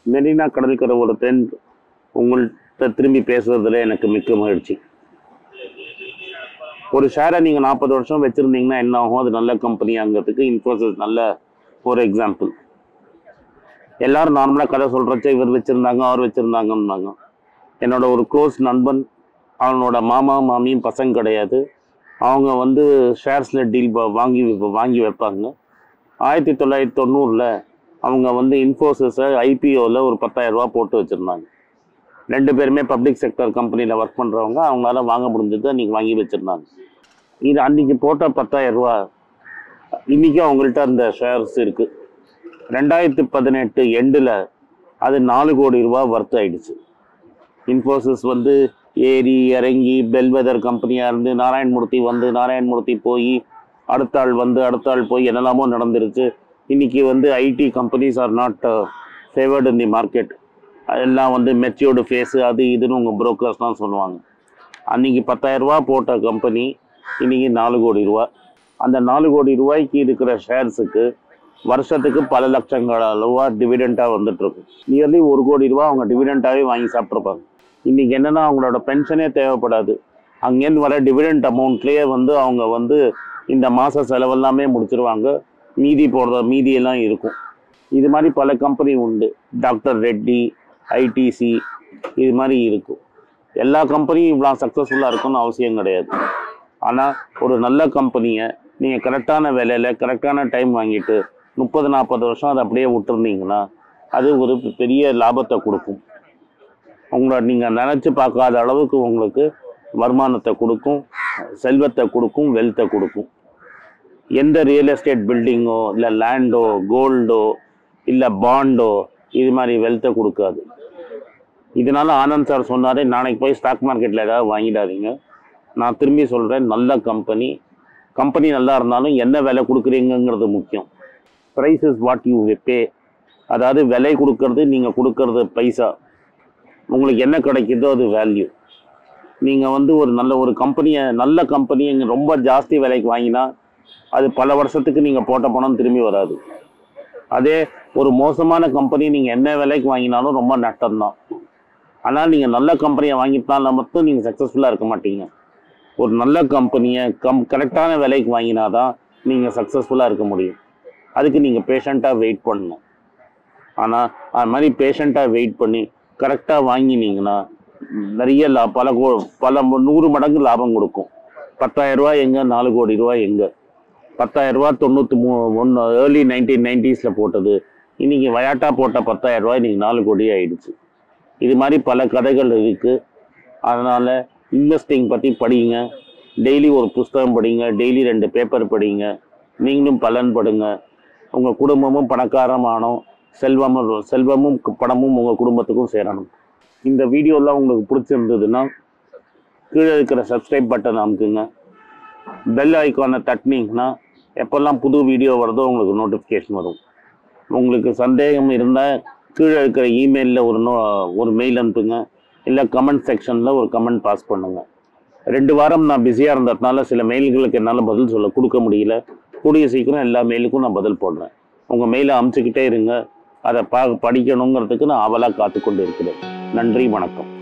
மெரினா கடற்கரை ஒரு ட்ரெண்ட் உங்கள்கிட்ட திரும்பி பேசுறதுல எனக்கு மிக்க மகிழ்ச்சி ஒரு ஷேரை நீங்கள் நாற்பது வருஷம் வச்சுருந்தீங்கன்னா என்ன ஆகும் அது நல்ல கம்பெனியாங்கிறதுக்கு இன்ஃபோசிஸ் நல்ல ஒரு எக்ஸாம்பிள் எல்லாரும் நார்மலாக கதை சொல்கிறச்ச இவர் வச்சுருந்தாங்க அவர் வச்சுருந்தாங்கன்னாங்க என்னோட ஒரு க்ளோஸ் நண்பன் அவனோட மாமா மாமியும் பசங்க கிடையாது அவங்க வந்து ஷேர்ஸில் டீல் வாங்கி வைப்ப- வாங்கி வைப்பாங்க ஆயிரத்தி தொள்ளாயிரத்தி தொண்ணூறில் அவங்க வந்து இன்ஃபோசிஸை ஐபிஓவில் ஒரு 10000 ரூபாய் போட்டு வச்சுருந்தாங்க ரெண்டு பேருமே பப்ளிக் செக்டர் கம்பெனியில் ஒர்க் பண்ணுறவங்க அவங்களால வாங்க முடிஞ்சது அன்றைக்கி வாங்கி வச்சுருந்தாங்க இது அன்றைக்கி போட்ட 10000 ரூபா இன்றைக்கி அவங்கள்ட்ட அந்த ஷேர்ஸ் இருக்குது ரெண்டாயிரத்தி பதினெட்டு எண்டில் அது நாலு கோடி ரூபா ஒர்த் ஆயிடுச்சு இன்ஃபோசிஸ் வந்து ஏறி இறங்கி பெல்வெதர் கம்பெனியாக இருந்து நாராயணமூர்த்தி வந்து நாராயணமூர்த்தி போய் அடுத்த ஆள் வந்து அடுத்த ஆள் போய் என்னெல்லாமோ நடந்துருச்சு இன்னைக்கு வந்து IT companies are not favoured in the market எல்லாம் வந்து மெச்சூர்டு ஃபேஸு அது இதுன்னு உங்கள் brokers தான் சொல்லுவாங்க அன்றைக்கி ரூபா போட்ட கம்பெனி இன்னைக்கு நாலு கோடி ரூபா அந்த நாலு கோடி ரூபாய்க்கு இருக்கிற ஷேர்ஸுக்கு வருஷத்துக்கு பல லட்சங்கள் ரூபா டிவிடெண்ட்டாக வந்துட்டு இருக்கும் நியர்லி ஒரு கோடி ரூபா அவங்க டிவிடெண்ட்டாகவே வாங்கி சாப்பிட்ருப்பாங்க இன்னைக்கு என்னன்னா அவங்களோட பென்ஷனே தேவைப்படாது அங்கேருந்து வர டிவிடெண்ட் அமௌண்ட்லேயே வந்து அவங்க வந்து இந்த மாத செலவெல்லாமே முடிச்சிருவாங்க மீதி போடுற மீதியெல்லாம் இருக்கும் இது மாதிரி பல கம்பெனி உண்டு டாக்டர் ரெட்டி ஐடிசி இது மாதிரி இருக்கும் எல்லா கம்பெனியும் இவ்வளோ சக்ஸஸ்ஃபுல்லாக இருக்கும்னு அவசியம் கிடையாது ஆனால் ஒரு நல்ல கம்பெனியை நீங்கள் கரெக்டான விலையில் கரெக்டான டைம் வாங்கிட்டு முப்பது நாற்பது வருஷம் அதை அப்படியே விட்டுருந்தீங்கன்னா அது ஒரு பெரிய லாபத்தை கொடுக்கும் உங்களை நீங்கள் நினச்சி பார்க்காத அளவுக்கு உங்களுக்கு வருமானத்தை கொடுக்கும் செல்வத்தை கொடுக்கும் வெல்த்தை கொடுக்கும் எந்த ரியல் எஸ்டேட் பில்டிங்கோ இல்லை லேண்டோ கோல்டோ இல்லை பாண்டோ இது மாதிரி வெல்த்தை கொடுக்காது இதனால ஆனந்த் சார் சொன்னாரே நாளைக்கு போய் ஸ்டாக் மார்க்கெட்டில் ஏதாவது வாங்கிடாதீங்க நான் திரும்பி சொல்கிறேன் நல்ல கம்பெனி கம்பெனி நல்லா இருந்தாலும் என்ன விலை கொடுக்குறீங்கங்கிறது முக்கியம் price is what you pay அதாவது விலை கொடுக்கறது நீங்கள் கொடுக்கறது பைசா உங்களுக்கு என்ன கிடைக்குதோ அது வேல்யூ நீங்கள் வந்து ஒரு நல்ல ஒரு கம்பெனியை நல்ல கம்பெனியை ரொம்ப ஜாஸ்தி விலைக்கு வாங்கினா அது பல வருஷத்துக்கு நீங்கள் போட்ட பணம் திரும்பி வராது அதே ஒரு மோசமான கம்பெனி நீங்கள் என்ன விலைக்கு வாங்கினாலும் ரொம்ப நட்டம்தான் ஆனால் நீங்கள் நல்ல கம்பெனியை வாங்கிட்டால மட்டும் நீங்கள் சக்ஸஸ்ஃபுல்லாக இருக்க மாட்டீங்க ஒரு நல்ல கம்பெனியை கம் கரெக்டான விலைக்கு வாங்கினா தான் நீங்கள் சக்ஸஸ்ஃபுல்லாக இருக்க முடியும் அதுக்கு நீங்கள் பேஷண்ட்டாக வெயிட் பண்ணணும் ஆனால் அது மாதிரி பேஷண்ட்டாக வெயிட் பண்ணி கரெக்டாக வாங்கினீங்கன்னா நிறைய லா பல கோ பல மு- நூறு மடங்கு லாபம் கொடுக்கும் பத்தாயிரம் ரூபாய் எங்கே நாலு கோடி ரூபாய் எங்கே பத்தாயிரம் ரூபாய் தொண்ணூற்றி மூ ஒன்று ஏர்லி நைன்டீன் நைன்டிஸில் போட்டது இன்னைக்கு வயாட்டா போட்ட பத்தாயிரம் ரூபாய் இன்னைக்கு நாலு கோடி ஆயிடுச்சு இது மாதிரி பல கதைகள் இருக்குது அதனால் இன்வெஸ்டிங் பற்றி படிங்க டெய்லி ஒரு புஸ்தகம் படிங்க டெய்லி ரெண்டு பேப்பர் படிங்க நீங்களும் பலன் படுங்க உங்கள் குடும்பமும் பணக்காரமானோம் செல்வமும் செல்வமும் பணமும் உங்கள் குடும்பத்துக்கும் சேரணும் இந்த வீடியோலாம் உங்களுக்கு பிடிச்சிருந்ததுன்னா கீழே இருக்கிற சப்ஸ்கிரைப் பட்டன் அமுக்குங்க பெல் ஐக்கானை தட்டினீங்கன்னா எப்போல்லாம் புது வீடியோ வருதோ உங்களுக்கு நோட்டிஃபிகேஷன் வரும் உங்களுக்கு சந்தேகம் இருந்தால் கீழே இருக்கிற இமெயிலில் ஒரு நோ ஒரு மெயில் அனுப்புங்க இல்லை கமெண்ட் செக்ஷனில் ஒரு கமெண்ட் பாஸ் பண்ணுங்க ரெண்டு வாரம் நான் பிஸியாக இருந்ததுனால சில மெயில்களுக்கு என்னால் பதில் சொல்ல கொடுக்க முடியல கூடிய சீக்கிரம் எல்லா மெயிலுக்கும் நான் பதில் போடுறேன் உங்கள் மெயிலை அமுச்சுக்கிட்டே இருங்க அதை பா படிக்கணுங்கிறதுக்கு நான் ஆவலாக காத்துக்கொண்டு இருக்கிறேன் நன்றி வணக்கம்